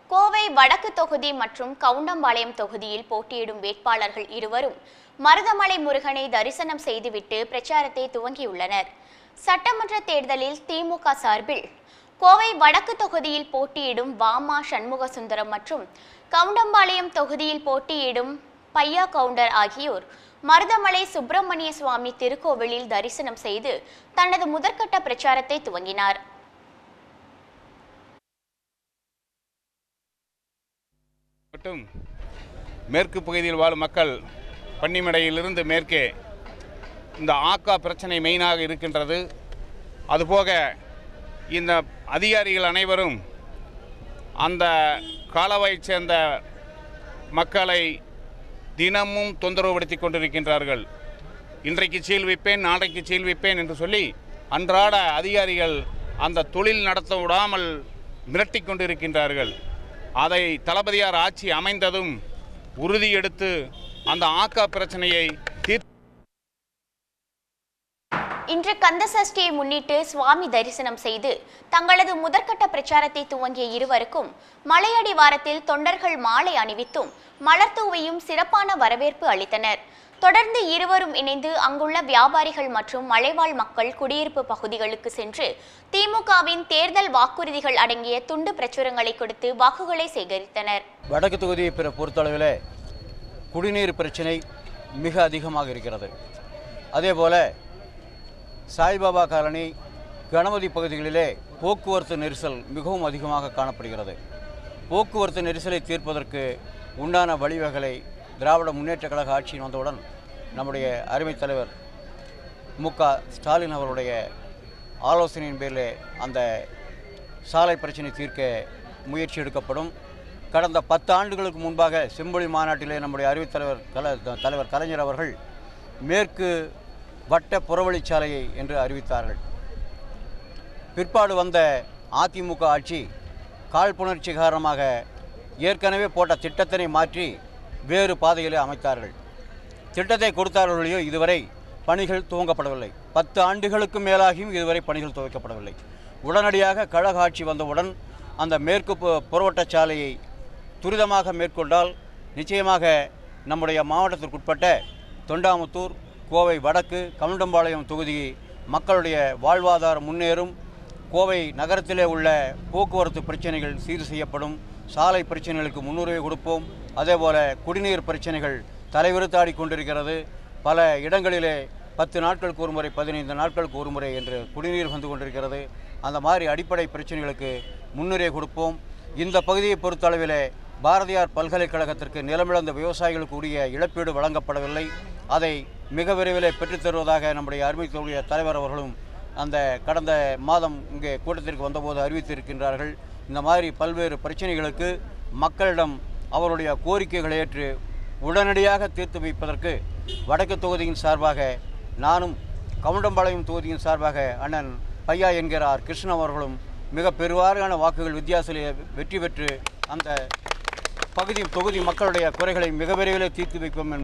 கோவை வடக்கு தொகுதி மற்றும் கவுண்டம்பாளையம் தொகுதியில் போட்டியிடும் வேட்பாளர்கள் இருவரும் மருதமலை முருகனை தரிசனம் செய்துவிட்டு பிரச்சாரத்தை துவங்கியுள்ளனர் சட்டமன்ற தேர்தலில் திமுக சார்பில் கோவை வடக்கு தொகுதியில் போட்டியிடும் வாமா சண்முக சுந்தரம் மற்றும் கவுண்டம்பாளையம் தொகுதியில் போட்டியிடும் பையா கவுண்டர் ஆகியோர் மருதமலை சுப்பிரமணிய சுவாமி திருக்கோவிலில் தரிசனம் செய்து தனது முதற்கட்ட பிரச்சாரத்தை துவங்கினார் மட்டும் மேற்கு பகுதியில் வாழும் மக்கள் பன்னிமடையிலிருந்து மேற்கே இந்த ஆக்கா பிரச்சனை மெயினாக இருக்கின்றது அதுபோக இந்த அதிகாரிகள் அனைவரும் அந்த காலவாயைச் சேர்ந்த மக்களை தினமும் தொந்தரவுபடுத்தி கொண்டிருக்கின்றார்கள் இன்றைக்கு சீல் வைப்பேன் நாளைக்கு சீல் வைப்பேன் என்று சொல்லி அன்றாட அதிகாரிகள் அந்த தொழில் நடத்த விடாமல் மிரட்டி கொண்டிருக்கின்றார்கள் அதை தளபதியார் ஆட்சி அமைந்ததும் உறுதி எடுத்து அந்த ஆக்கா பிரச்சனையை தீர் இன்று கந்த சஷ்டியை முன்னிட்டு சுவாமி தரிசனம் செய்து தங்களது முதற்கட்ட பிரச்சாரத்தை துவங்கிய இருவருக்கும் மலையடி வாரத்தில் தொண்டர்கள் மாலை அணிவித்தும் மலர் தூவியும் சிறப்பான வரவேற்பு அளித்தனர் தொடர்ந்து இருவரும் இணைந்து அங்குள்ள வியாபாரிகள் மற்றும் மலைவாழ் மக்கள் குடியிருப்பு பகுதிகளுக்கு சென்று திமுகவின் தேர்தல் வாக்குறுதிகள் அடங்கிய துண்டு பிரச்சுரங்களை கொடுத்து வாக்குகளை சேகரித்தனர் வடக்கு தொகுதியை பிற பொறுத்தளவில் குடிநீர் பிரச்சனை மிக அதிகமாக இருக்கிறது அதேபோல் சாய்பாபா காலனி கணபதி பகுதிகளிலே போக்குவரத்து நெரிசல் மிகவும் அதிகமாக காணப்படுகிறது போக்குவரத்து நெரிசலை தீர்ப்பதற்கு உண்டான வழிவகைகளை திராவிட முன்னேற்றக் கழக ஆட்சியின் வந்தவுடன் நம்முடைய அருமைத் தலைவர் மு க ஸ்டாலின் அவருடைய ஆலோசனையின் பேரில் அந்த சாலை பிரச்சனை தீர்க்க முயற்சி எடுக்கப்படும் கடந்த பத்து ஆண்டுகளுக்கு முன்பாக செம்பொழி மாநாட்டிலே நம்முடைய அறிவித் தலைவர் கல தலைவர் கலைஞர் அவர்கள் மேற்கு வட்ட புறவழிச்சாலையை என்று அறிவித்தார்கள் பிற்பாடு வந்த அதிமுக ஆட்சி காழ்ப்புணர்ச்சி காரணமாக ஏற்கனவே போட்ட திட்டத்தினை மாற்றி வேறு பாதையிலே அமைத்தார்கள் திட்டத்தை கொடுத்தார்களோ இதுவரை பணிகள் துவங்கப்படவில்லை பத்து ஆண்டுகளுக்கு மேலாகியும் இதுவரை பணிகள் துவக்கப்படவில்லை உடனடியாக கழக ஆட்சி வந்தவுடன் அந்த மேற்கு பு- புறவட்டச் சாலையை துரிதமாக மேற்கொண்டால் நிச்சயமாக நம்முடைய மாவட்டத்திற்குட்பட்ட தொண்டாமுத்தூர் கோவை வடக்கு கவுண்டம்பாளையம் தொகுதி மக்களுடைய வாழ்வாதாரம் முன்னேறும் கோவை நகரத்திலே உள்ள போக்குவரத்து பிரச்சனைகள் சீர் செய்யப்படும் சாலை பிரச்சனைகளுக்கு முன்னுரிமை கொடுப்போம் அதேபோல குடிநீர் பிரச்சனைகள் தலைவிருத்தாடி கொண்டிருக்கிறது பல இடங்களிலே பத்து நாட்களுக்கு ஒரு முறை பதினைந்து நாட்களுக்கு ஒரு முறை என்று குடிநீர் வந்து கொண்டிருக்கிறது அந்த மாதிரி அடிப்படை பிரச்சனைகளுக்கு முன்னுரிமை கொடுப்போம் இந்த பகுதியை பொறுத்தளவிலே பாரதியார் பல்கலைக்கழகத்திற்கு நிலமிழந்த விவசாயிகளுக்கு உரிய இழப்பீடு வழங்கப்படவில்லை அதை மிக விரைவிலே பெற்றுத் தருவதாக நம்முடைய அருமைத்துடைய தலைவர் அவர்களும் அந்த கடந்த மாதம் இங்கே கூட்டத்திற்கு வந்தபோது அறிவித்திருக்கின்றார்கள் இந்த மாதிரி பல்வேறு பிரச்சனைகளுக்கு மக்களிடம் அவருடைய கோரிக்கைகளை ஏற்று உடனடியாக தீர்த்து வைப்பதற்கு வடக்கு தொகுதியின் சார்பாக நானும் கவுண்டம்பாளையம் தொகுதியின் சார்பாக அண்ணன் பையா என்கிறார் கிருஷ்ணன் அவர்களும் மிக பெருவாரியான வாக்குகள் வித்தியாசத்திலே வெற்றி பெற்று அந்த பகுதி தொகுதி மக்களுடைய குறைகளை மிக விரைவில் தீர்த்து வைப்போம்